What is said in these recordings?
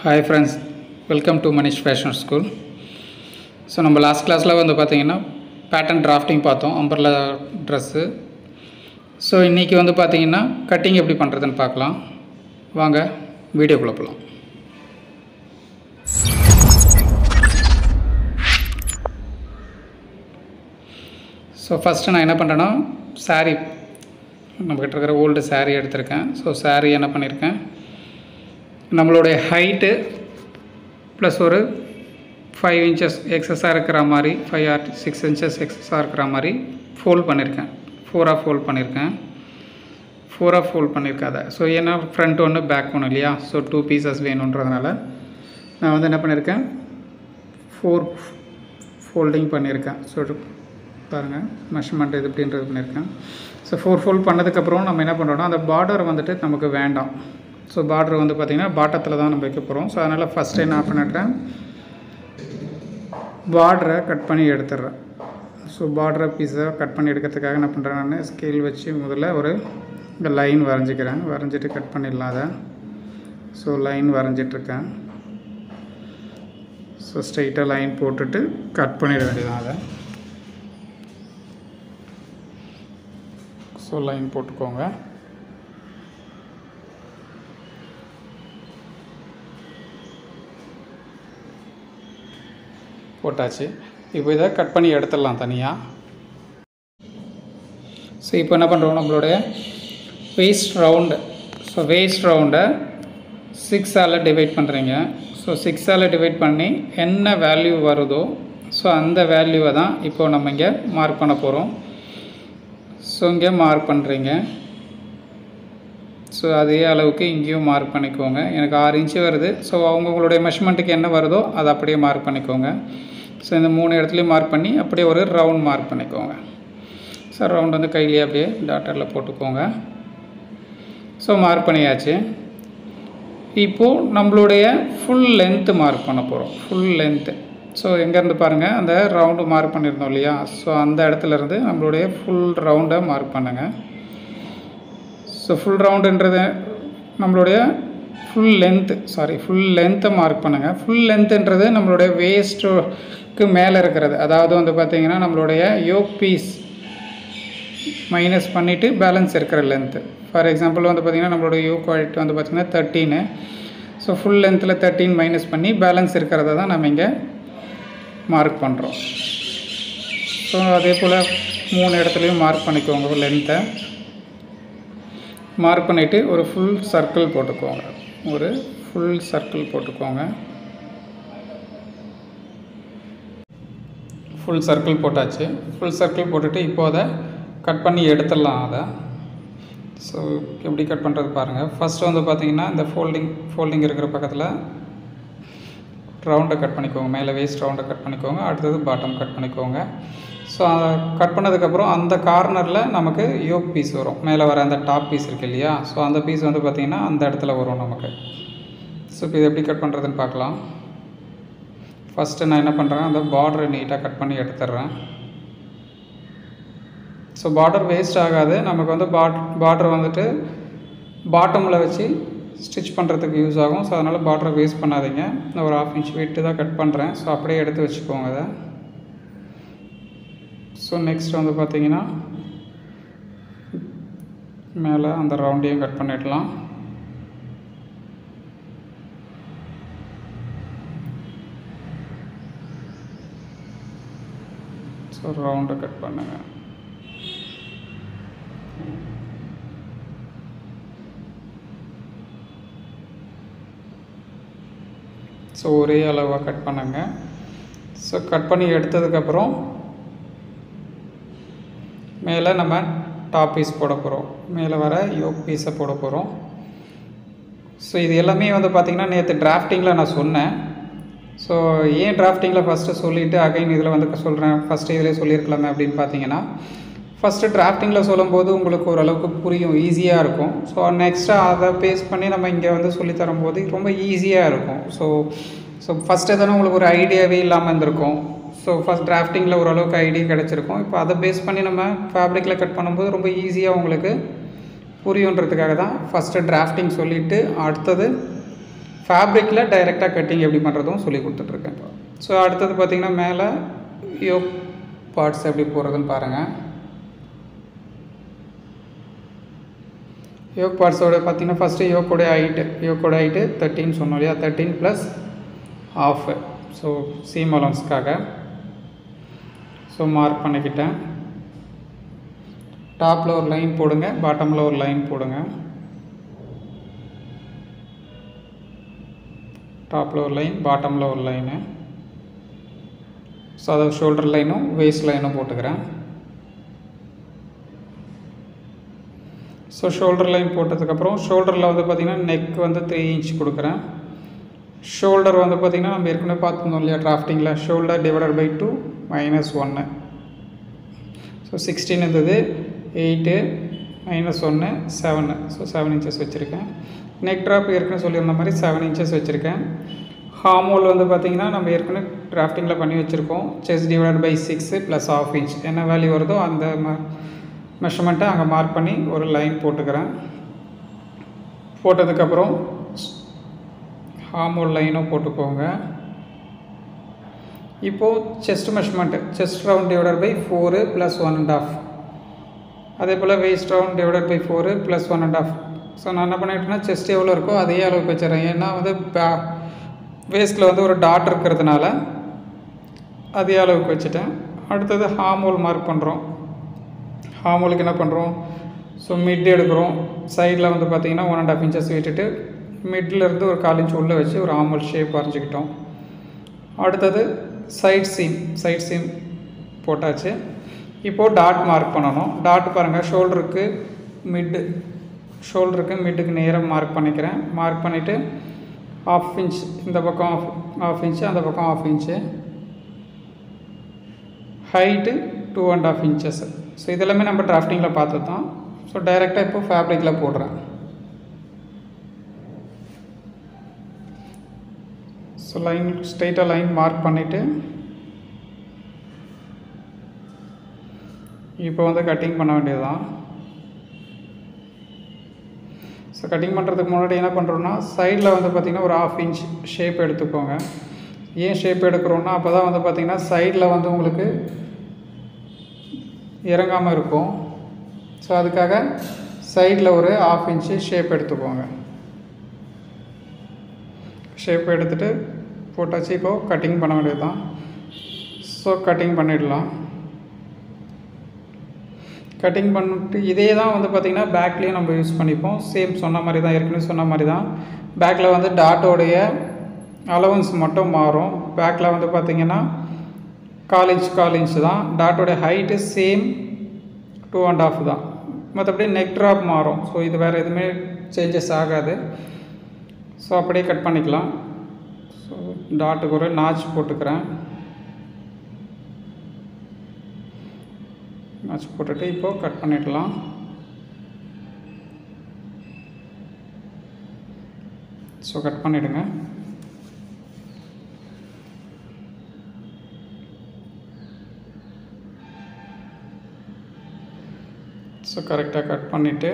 hi friends welcome to Manish fashion school so நம்ம last கிளாஸில் வந்து பார்த்தீங்கன்னா பேட்டர்ன் டிராஃப்டிங் பார்த்தோம் அம்பர்லா ட்ரெஸ்ஸு ஸோ இன்றைக்கி வந்து பார்த்தீங்கன்னா கட்டிங் எப்படி பண்ணுறதுன்னு பார்க்கலாம் வாங்க வீடியோக்குள்ளே போகலாம் ஸோ ஃபஸ்ட்டு நான் என்ன பண்ணுறேன்னா saree நம்மக்கிட்ட இருக்கிற ஓல்டு saree எடுத்திருக்கேன் ஸோ saree என்ன பண்ணியிருக்கேன் நம்மளுடைய ஹைட்டு ப்ளஸ் ஒரு ஃபைவ் இன்ச்சஸ் எக்ஸஸாக இருக்கிற மாதிரி ஃபைவ் ஆர் சிக்ஸ் இன்ச்சஸ் எக்ஸஸாக இருக்கிற மாதிரி ஃபோல்ட் பண்ணியிருக்கேன் ஃபோராக ஃபோல்ட் பண்ணியிருக்கேன் ஃபோராக ஃபோல்ட் பண்ணியிருக்கேன் அதை ஸோ ஏன்னா ஃப்ரண்ட் ஒன்று பேக் ஒன்று இல்லையா ஸோ டூ பீசஸ் வேணுன்றதுனால நான் வந்து என்ன பண்ணியிருக்கேன் ஃபோர் ஃபோல்டிங் பண்ணியிருக்கேன் ஸோ பாருங்கள் மெஷர்மெண்ட் இது இப்படின்றது பண்ணியிருக்கேன் ஸோ ஃபோர் ஃபோல்ட் பண்ணதுக்கப்புறம் நம்ம என்ன பண்ணுறோம்னா அந்த பார்டர் வந்துட்டு நமக்கு வேண்டாம் ஸோ பார்டர் வந்து பார்த்திங்கன்னா பாட்டத்தில் தான் நம்ம வைக்க போகிறோம் ஸோ அதனால் ஃபஸ்ட்டு என்ன பண்ணிடுறேன் பார்டரை கட் பண்ணி எடுத்துடுறேன் ஸோ பார்டரை பீஸை கட் பண்ணி எடுக்கிறதுக்காக என்ன பண்ணுறேன் நான் ஸ்கேல் வச்சு முதல்ல ஒரு லைன் வரைஞ்சிக்கிறேன் வரைஞ்சிட்டு கட் பண்ணிடலாம் அதை ஸோ லைன் வரைஞ்சிட்ருக்கேன் ஸோ ஸ்ட்ரைட்டாக லைன் போட்டுட்டு கட் பண்ணிட வேண்டியதான் அதை ஸோ லைன் போட்டுக்கோங்க போட்டாச்சு இப்போ இதை கட் பண்ணி எடுத்துடலாம் தனியாக ஸோ இப்போ என்ன பண்ணுறோம் நம்மளுடைய வேஸ்ட் ரவுண்டு ஸோ வேஸ்ட் ரவுண்டை சிக்ஸால் டிவைட் பண்ணுறீங்க ஸோ சிக்ஸால் டிவைட் பண்ணி என்ன வேல்யூ வருதோ ஸோ அந்த வேல்யூவை தான் இப்போது நம்ம இங்கே மார்க் பண்ண போகிறோம் ஸோ இங்கே மார்க் பண்ணுறீங்க ஸோ அதே அளவுக்கு இங்கேயும் மார்க் பண்ணிக்கோங்க எனக்கு ஆறு இன்ச்சு வருது ஸோ அவங்கவுங்களுடைய மெஷர்மெண்ட்டுக்கு என்ன வருதோ அதை அப்படியே மார்க் பண்ணிக்கோங்க ஸோ இந்த மூணு இடத்துலையும் மார்க் பண்ணி அப்படியே ஒரு ரவுண்ட் மார்க் பண்ணிக்கோங்க ஸோ ரவுண்ட் வந்து கையிலேயே அப்படியே டாட்டரில் போட்டுக்கோங்க ஸோ மார்க் பண்ணியாச்சு இப்போது நம்மளுடைய ஃபுல் லென்த்து மார்க் பண்ண போகிறோம் ஃபுல் லென்த்து ஸோ எங்கேருந்து பாருங்கள் அந்த ரவுண்டு மார்க் பண்ணியிருந்தோம் இல்லையா ஸோ அந்த இடத்துலேருந்து நம்மளுடைய ஃபுல் ரவுண்டை மார்க் பண்ணுங்கள் ஸோ ஃபுல் ரவுண்டுன்றது நம்மளுடைய ஃபுல் லென்த்து சாரி ஃபுல் லென்த்தை மார்க் பண்ணுங்கள் ஃபுல் லென்த்துன்றது நம்மளுடைய வேஸ்ட்டுக்கு மேலே இருக்கிறது அதாவது வந்து பார்த்திங்கன்னா நம்மளுடைய யோக் பீஸ் மைனஸ் பண்ணிவிட்டு பேலன்ஸ் இருக்கிற லென்த்து ஃபார் எக்ஸாம்பிள் வந்து பார்த்திங்கன்னா நம்மளுடைய யோக் ஹைட் வந்து பார்த்திங்கன்னா தேர்ட்டீனு ஸோ ஃபுல் லென்த்தில் தேர்ட்டீன் மைனஸ் பண்ணி பேலன்ஸ் இருக்கிறத தான் நம்ம இங்கே மார்க் பண்ணுறோம் ஸோ அதே போல் மூணு இடத்துலையும் மார்க் பண்ணிக்கோங்க லென்த்தை மார்க் பண்ணிவிட்டு ஒரு ஃபுல் சர்க்கிள் போட்டுக்கோங்க ஒரு ஃபுல் சர்க்கிள் போட்டுக்கோங்க ஃபுல் சர்க்கிள் போட்டாச்சு ஃபுல் சர்க்கிள் போட்டுட்டு இப்போ அதை கட் பண்ணி எடுத்துடலாம் அதை ஸோ எப்படி கட் பண்ணுறது பாருங்கள் ஃபஸ்ட்டு வந்து பார்த்திங்கன்னா இந்த ஃபோல்டிங் ஃபோல்டிங் இருக்கிற பக்கத்தில் ரவுண்டை கட் பண்ணிக்கோங்க மேலே வேஸ்ட் ரவுண்டை கட் பண்ணிக்கோங்க அடுத்தது பாட்டம் கட் பண்ணிக்கோங்க ஸோ கட் பண்ணதுக்கப்புறம் அந்த கார்னரில் நமக்கு யோக் பீஸ் வரும் மேலே வர அந்த டாப் பீஸ் இருக்குது இல்லையா ஸோ அந்த பீஸ் வந்து பார்த்திங்கன்னா அந்த இடத்துல வரும் நமக்கு ஸோ இப்போ இது எப்படி கட் பண்ணுறதுன்னு பார்க்கலாம் ஃபஸ்ட்டு நான் என்ன பண்ணுறேன் அந்த பார்டரை நீட்டாக கட் பண்ணி எடுத்துடுறேன் ஸோ பார்டர் வேஸ்ட் ஆகாது நமக்கு வந்து பாட் பார்டர் வந்துட்டு பாட்டமில் வச்சு ஸ்டிச் பண்ணுறதுக்கு யூஸ் ஆகும் ஸோ அதனால் பார்டரை வேஸ்ட் பண்ணாதீங்க நான் ஒரு ஆஃப் இன்ச் விட்டு தான் கட் பண்ணுறேன் ஸோ அப்படியே எடுத்து வச்சுக்கோங்க அதை ஸோ நெக்ஸ்ட் வந்து பார்த்தீங்கன்னா மேலே அந்த ரவுண்டையும் கட் பண்ணிடலாம் ஸோ ரவுண்டை கட் பண்ணுங்கள் ஸோ ஒரே அளவாக கட் பண்ணுங்க ஸோ கட் பண்ணி எடுத்ததுக்கப்புறம் மேலே நம்ம டாப் பீஸ் போட போகிறோம் மேலே வர யோக் பீஸை போட போகிறோம் ஸோ இது எல்லாமே வந்து பார்த்திங்கன்னா நேற்று டிராஃப்டிங்கில் நான் சொன்னேன் ஸோ ஏன் டிராஃப்டிங்கில் ஃபஸ்ட்டு சொல்லிவிட்டு அகைன் இதில் வந்து சொல்கிறேன் ஃபஸ்ட்டு இதிலே சொல்லியிருக்கலாமே அப்படின்னு பார்த்தீங்கன்னா ஃபஸ்ட்டு டிராஃப்டிங்கில் சொல்லும்போது உங்களுக்கு ஓரளவுக்கு புரியும் ஈஸியாக இருக்கும் ஸோ நெக்ஸ்ட்டாக அதை பேஸ் பண்ணி நம்ம இங்கே வந்து சொல்லித்தரும்போது ரொம்ப ஈஸியாக இருக்கும் ஸோ ஸோ ஃபஸ்ட்டு தானே உங்களுக்கு ஒரு ஐடியாவே இல்லாமல் இருந்திருக்கும் ஸோ ஃபஸ்ட் டிராஃப்டிங்கில் ஓரளவுக்கு ஐடியா கிடச்சிருக்கும் இப்போ அதை பேஸ் பண்ணி நம்ம ஃபேப்ரிக்கில் கட் பண்ணும்போது ரொம்ப ஈஸியாக உங்களுக்கு புரியுன்றதுக்காக தான் ஃபஸ்ட்டு டிராஃப்டிங் சொல்லிவிட்டு அடுத்தது ஃபேப்ரிக்கில் டைரெக்டாக கட்டிங் எப்படி பண்ணுறதும் சொல்லி கொடுத்துட்ருக்கேன் ஸோ அடுத்தது பார்த்திங்கன்னா மேலே யோக் பார்ட்ஸ் எப்படி போடுறதுன்னு பாருங்கள் யோக் பார்ட்ஸோட பார்த்தீங்கன்னா ஃபஸ்ட்டு யோக்கோடைய ஹைட்டு யோக்கோட ஹைட்டு தேர்ட்டின் சொன்னோம் இல்லையா thirteen plus half so seam அலோன்ஸ்க்காக ஸோ மார்க் பண்ணிக்கிட்டேன் டாப்பில் ஒரு லைன் போடுங்க பாட்டமில் ஒரு லைன் போடுங்க டாப்பில் ஒரு லைன் பாட்டமில் ஒரு லைனு ஸோ அதை ஷோல்டர் லைனும் வேஸ்ட் லைனும் போட்டுக்கிறேன் ஸோ ஷோல்டர் லைன் போட்டதுக்கப்புறம் ஷோல்டரில் வந்து பார்த்திங்கன்னா நெக் வந்து த்ரீ இன்ச் கொடுக்குறேன் ஷோல்டர் வந்து பார்த்திங்கன்னா நம்ம ஏற்கனவே பார்த்துருந்தோம் இல்லையா டிராஃப்டிங்கில் shoulder divided by two minus ஒன்று ஸோ சிக்ஸ்டீன் இருந்தது எயிட்டு மைனஸ் ஒன்று செவனு ஸோ செவன் இன்ச்சஸ் வச்சுருக்கேன் நெக் ட்ராப் ஏற்கனவே சொல்லியிருந்த மாதிரி செவன் இன்ச்சஸ் வச்சுருக்கேன் ஹார்மோல் வந்து பார்த்திங்கன்னா நம்ம ஏற்கனவே டிராஃப்டிங்கில் பண்ணி வச்சுருக்கோம் chest divided by six plus half inch என்ன வேல்யூ வருதோ அந்த மெஷர்மெண்ட்டை அங்கே மார்க் பண்ணி ஒரு லைன் போட்டுக்கிறேன் போட்டதுக்கப்புறம் ஹார்மோல் லைனும் போட்டுக்கோங்க இப்போது chest measurement chest round divided by four plus one and half அதே போல் waist round divided by four plus one and half so நான் என்ன பண்ணிட்டேன்னா செஸ்ட் எவ்வளோ இருக்கோ அதே அளவுக்கு வச்சுறேன் ஏன்னா வந்து பே வேஸ்ட்டில் வந்து ஒரு டாட் இருக்கிறதுனால அதே அளவுக்கு வச்சுட்டேன் அடுத்தது ஹார்மோல் மார்க் பண்ணுறோம் ஹார்மோலுக்கு என்ன பண்ணுறோம் ஸோ மிட் எடுக்கிறோம் சைடில் வந்து பார்த்திங்கன்னா ஒன் அண்ட் ஆஃப் இன்ச்சஸ் விட்டுட்டு மிட்ல இருந்து ஒரு கால் இன்ச் உள்ளே வச்சு ஒரு ஆமல் ஷேப் வரைஞ்சிக்கிட்டோம் அடுத்தது சைட் சீம் சைட் சீம் போட்டாச்சு இப்போது டாட் மார்க் பண்ணணும் டாட் பாருங்கள் ஷோல்டருக்கு மிட்டு ஷோல்டருக்கு மிட்டுக்கு நேராக மார்க் பண்ணிக்கிறேன் மார்க் பண்ணிவிட்டு ஆஃப் இன்ச் இந்த பக்கம் ஆஃப் ஆஃப் இன்ச்சு அந்த பக்கம் half inch height two and half inches so இதெல்லாமே நம்ம டிராஃப்டிங்கில் பார்த்து தான் ஸோ டைரெக்டாக இப்போ ஃபேப்ரிக்கில் போடுறேன் ஸோ லைன் ஸ்ட்ரெயிட்டாக லைன் மார்க் பண்ணிவிட்டு இப்போ வந்து கட்டிங் பண்ண வேண்டியது தான் ஸோ கட்டிங் பண்ணுறதுக்கு முன்னாடி என்ன பண்ணுறோன்னா சைடில் வந்து பார்த்திங்கன்னா ஒரு ஆஃப் இன்ச் ஷேப் எடுத்துக்கோங்க ஏன் ஷேப் எடுக்கிறோன்னா அப்போ தான் வந்து பார்த்திங்கன்னா சைடில் வந்து உங்களுக்கு இறங்காமல் இருக்கும் ஸோ அதுக்காக சைடில் ஒரு ஆஃப் இன்ச்சு ஷேப் எடுத்துக்கோங்க ஷேப் எடுத்துகிட்டு போட்டாச்சு இப்போது கட்டிங் பண்ண வேண்டியது தான் ஸோ கட்டிங் பண்ணிடலாம் கட்டிங் பண்ணிட்டு இதே தான் வந்து பார்த்திங்கன்னா பேக்லேயும் நம்ம யூஸ் பண்ணிப்போம் சேம் சொன்ன மாதிரி தான் ஏற்கனவே சொன்ன மாதிரி தான் பேக்கில் வந்து டாட்டோடைய அலவன்ஸ் மட்டும் மாறும் பேக்கில் வந்து பார்த்திங்கன்னா கால் இன்ச் கால் இன்ச் தான் டாட்டோடைய height same two and half தான் மற்றபடி நெக் ட்ராப் மாறும் ஸோ இது வேறு எதுவுமே சேஞ்சஸ் ஆகாது ஸோ அப்படியே கட் பண்ணிக்கலாம் ஸோ டாட்டுக்கு ஒரு நாச் போட்டுக்கிறேன் நாச் போட்டுட்டு இப்போது கட் பண்ணிடலாம் ஸோ கட் பண்ணிவிடுங்க ஸோ கரெக்டாக கட் பண்ணிவிட்டு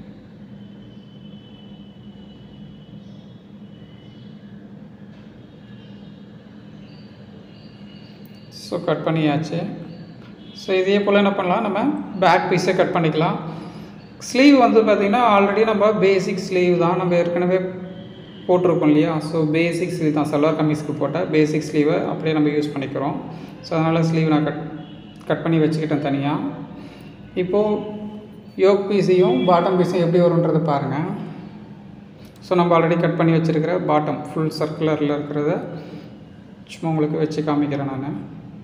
ஸோ கட் பண்ணியாச்சு ஸோ இதே போல் என்ன பண்ணலாம் நம்ம பேக் பீஸை கட் பண்ணிக்கலாம் ஸ்லீவ் வந்து பார்த்திங்கன்னா ஆல்ரெடி நம்ம பேசிக் ஸ்லீவ் தான் நம்ம ஏற்கனவே போட்டிருக்கோம் இல்லையா ஸோ பேசிக் ஸ்லீவ் தான் சல்வார் கமீஸ்க்கு போட்ட பேசிக் ஸ்லீவை அப்படியே நம்ம யூஸ் பண்ணிக்கிறோம் ஸோ அதனால் ஸ்லீவ் நான் கட் கட் பண்ணி வச்சுக்கிட்டேன் தனியாக இப்போது யோக் பீஸையும் பாட்டம் பீஸையும் எப்படி வரும்ன்றதை பாருங்கள் ஸோ நம்ம ஆல்ரெடி கட் பண்ணி வச்சுருக்கிற பாட்டம் ஃபுல் சர்க்குலரில் இருக்கிறத சும்மா உங்களுக்கு வச்சு காமிக்கிறேன் நான்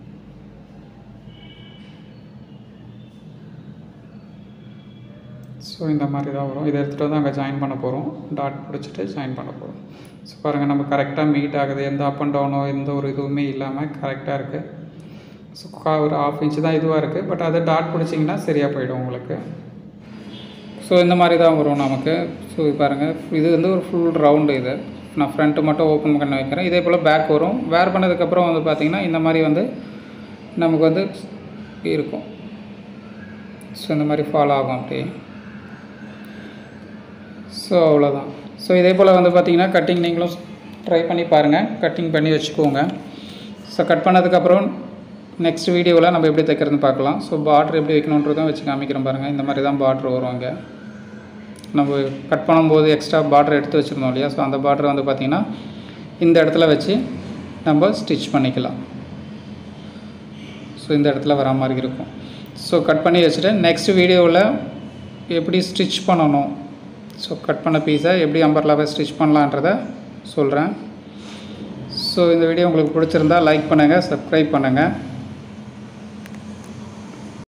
ஸோ இந்த மாதிரி தான் வரும் இதை எடுத்துகிட்டு வந்து அங்கே ஜாயின் பண்ண போகிறோம் டாட் பிடிச்சிட்டு ஜாயின் பண்ண போகிறோம் ஸோ பாருங்கள் நம்ம கரெக்டாக மீட் ஆகுது எந்த அப் அண்ட் டவுனோ எந்த ஒரு இதுவுமே இல்லாமல் கரெக்டாக இருக்குது ஸோ ஒரு ஆஃப் இன்ச்சு தான் இதுவாக இருக்குது பட் அதை டாட் பிடிச்சிங்கன்னா சரியாக போயிடும் உங்களுக்கு ஸோ இந்த மாதிரி தான் வரும் நமக்கு ஸோ பாருங்கள் இது வந்து ஒரு ஃபுல் ரவுண்டு இது நான் ஃப்ரண்ட்டு மட்டும் ஓப்பன் பண்ணி வைக்கிறேன் இதே போல் பேக் வரும் வேர் பண்ணதுக்கப்புறம் வந்து பார்த்திங்கன்னா இந்த மாதிரி வந்து நமக்கு வந்து இருக்கும் ஸோ இந்த மாதிரி ஃபாலோ ஆகும் அப்படியே ஸோ அவ்வளோதான் ஸோ இதே போல் வந்து பார்த்தீங்கன்னா கட்டிங் நீங்களும் ட்ரை பண்ணி பாருங்கள் கட்டிங் பண்ணி வச்சுக்கோங்க ஸோ கட் பண்ணதுக்கப்புறம் நெக்ஸ்ட் வீடியோவில் நம்ம எப்படி தைக்கிறதுன்னு பார்க்கலாம் ஸோ பார்ட்ரு எப்படி வைக்கணுன்றதும் வச்சு காமிக்கிறேன் பாருங்கள் இந்த மாதிரி தான் பார்ட்ரு வரும் இங்கே நம்ம கட் பண்ணும்போது எக்ஸ்ட்ரா பார்டர் எடுத்து வச்சுருந்தோம் இல்லையா ஸோ அந்த பார்டரை வந்து பார்த்திங்கன்னா இந்த இடத்துல வச்சு நம்ம ஸ்டிச் பண்ணிக்கலாம் ஸோ இந்த இடத்துல வர மாதிரி இருக்கும் ஸோ கட் பண்ணி வச்சுட்டு நெக்ஸ்ட் வீடியோவில் எப்படி ஸ்டிச் பண்ணணும் ஸோ கட் பண்ண பீஸை எப்படி அம்பர்லாவை ஸ்டிச் பண்ணலான்றத சொல்கிறேன் ஸோ இந்த வீடியோ உங்களுக்கு பிடிச்சிருந்தா லைக் பண்ணுங்கள் சப்ஸ்கிரைப் பண்ணுங்கள்